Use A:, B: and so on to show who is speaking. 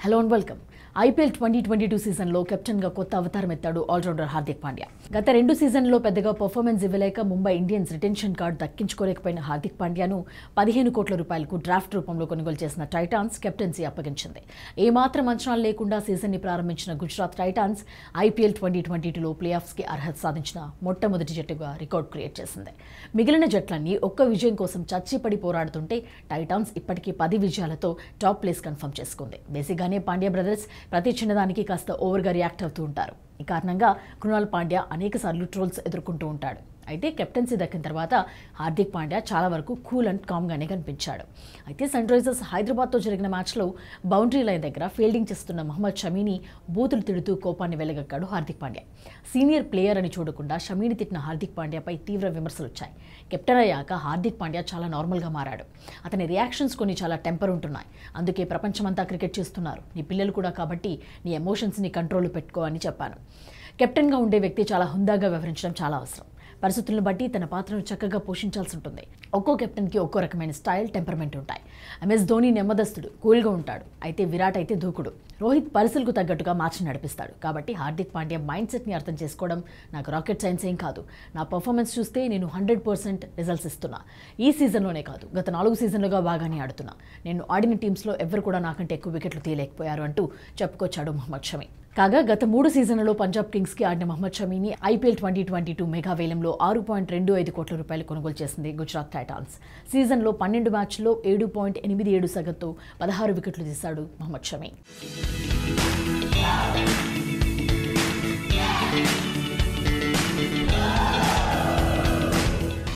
A: hello and welcome IPL twenty twenty two సీజన్లో కెప్టెన్గా కొత్త అవతారం ఎత్తాడు ఆల్రౌండర్ హార్దిక్ పాండ్యా గత రెండు సీజన్లో పెద్దగా పర్ఫార్మెన్స్ ఇవ్వలేక ముంబై ఇండియన్స్ రిటెన్షన్ కార్డు దక్కించుకోలేకపోయిన హార్దిక్ పాండ్యాను పదిహేను కోట్ల రూపాయలకు డ్రాఫ్ట్ రూపంలో కొనుగోలు చేసిన టైటాన్స్ కెప్టెన్సీ అప్పగించింది ఏమాత్రం అంచనాలు లేకుండా సీజన్ని ప్రారంభించిన Gujarat Titans IPL twenty twenty టూలో ప్లే ఆఫ్స్కి అర్హత సాధించిన మొట్టమొదటి జట్టుగా రికార్డ్ క్రియేట్ చేసింది మిగిలిన జట్లన్నీ ఒక్క విజయం కోసం చచ్చిపడి పోరాడుతుంటే టైటాన్స్ ఇప్పటికీ పది విజయాలతో టాప్ ప్లేస్ కన్ఫర్మ్ చేసుకుంది బేసిక్గానే పాండ్యా బ్రదర్స్ ప్రతి చిన్నదానికి కాస్త ఓవర్గా రియాక్ట్ అవుతూ ఉంటారు ఈ కారణంగా కృణాల్ పాండ్యా అనేక సార్లు ట్రోల్స్ ఎదుర్కొంటూ ఉంటాడు అయితే కెప్టెన్సీ దక్కిన తర్వాత హార్దిక్ పాండ్యా చాలా వరకు కూల్ అండ్ కామ్గానే కనిపించాడు అయితే సన్ రైజర్స్ హైదరాబాద్తో జరిగిన మ్యాచ్లో బౌండరీ లైన్ దగ్గర ఫీల్డింగ్ చేస్తున్న మహమ్మద్ షమీని బూతులు తిడుతూ కోపాన్ని వెలగక్కాడు హార్దిక్ పాండ్యా సీనియర్ ప్లేయర్ అని చూడకుండా షమీని తిట్టిన హార్దిక్ పాండ్యాపై తీవ్ర విమర్శలు వచ్చాయి కెప్టెన్ అయ్యాక హార్దిక్ పాండ్యా చాలా నార్మల్గా మారాడు అతని రియాక్షన్స్ కొన్ని చాలా టెంపర్ ఉంటున్నాయి అందుకే ప్రపంచమంతా క్రికెట్ చేస్తున్నారు నీ పిల్లలు కూడా కాబట్టి నీ ఎమోషన్స్ని కంట్రోల్ పెట్టుకో అని చెప్పాను కెప్టెన్గా ఉండే వ్యక్తి చాలా హుందాగా వ్యవహరించడం చాలా అవసరం పరిస్థితులను బట్టి తన పాత్రను చక్కగా పోషించాల్సి ఉంటుంది ఒక్కో కెప్టెన్కి ఒక్కో రకమైన స్టైల్ టెంపర్మెంట్ ఉంటాయి ఎంఎస్ ధోని నెమ్మదస్తుడు కూల్గా ఉంటాడు అయితే విరాట్ అయితే దూకుడు రోహిత్ పరిస్థితులకు తగ్గట్టుగా మ్యాచ్ని నడిపిస్తాడు కాబట్టి హార్దిక్ పాండ్యా మైండ్ సెట్ని అర్థం చేసుకోవడం నాకు రాకెట్ సైన్స్ ఏం కాదు నా పర్ఫార్మెన్స్ చూస్తే నేను హండ్రెడ్ పర్సెంట్ రిజల్ట్స్ ఇస్తున్నా ఈ సీజన్లోనే కాదు గత నాలుగు సీజన్లుగా బాగానే ఆడుతున్నా నేను ఆడిన టీమ్స్లో ఎవరు కూడా నాకంటే ఎక్కువ వికెట్లు తీయలేకపోయారు అంటూ చెప్పుకొచ్చాడు మహమ్మద్ షమి కాగా గత మూడు సీజన్లలో పంజాబ్ కింగ్స్కి ఆడిన మహమ్మద్ షమీని IPL twenty twenty two mega వేలంలో ఆరు పాయింట్ రెండు ఐదు కోట్ల రూపాయలు కొనుగోలు చేసింది గుజరాత్ టైటాన్స్ సీజన్లో పన్నెండు మ్యాచ్ల్లో ఏడు పాయింట్ ఎనిమిది ఏడు సగటుతో పదహారు వికెట్లు తీశాడు మహమ్మద్ షమీ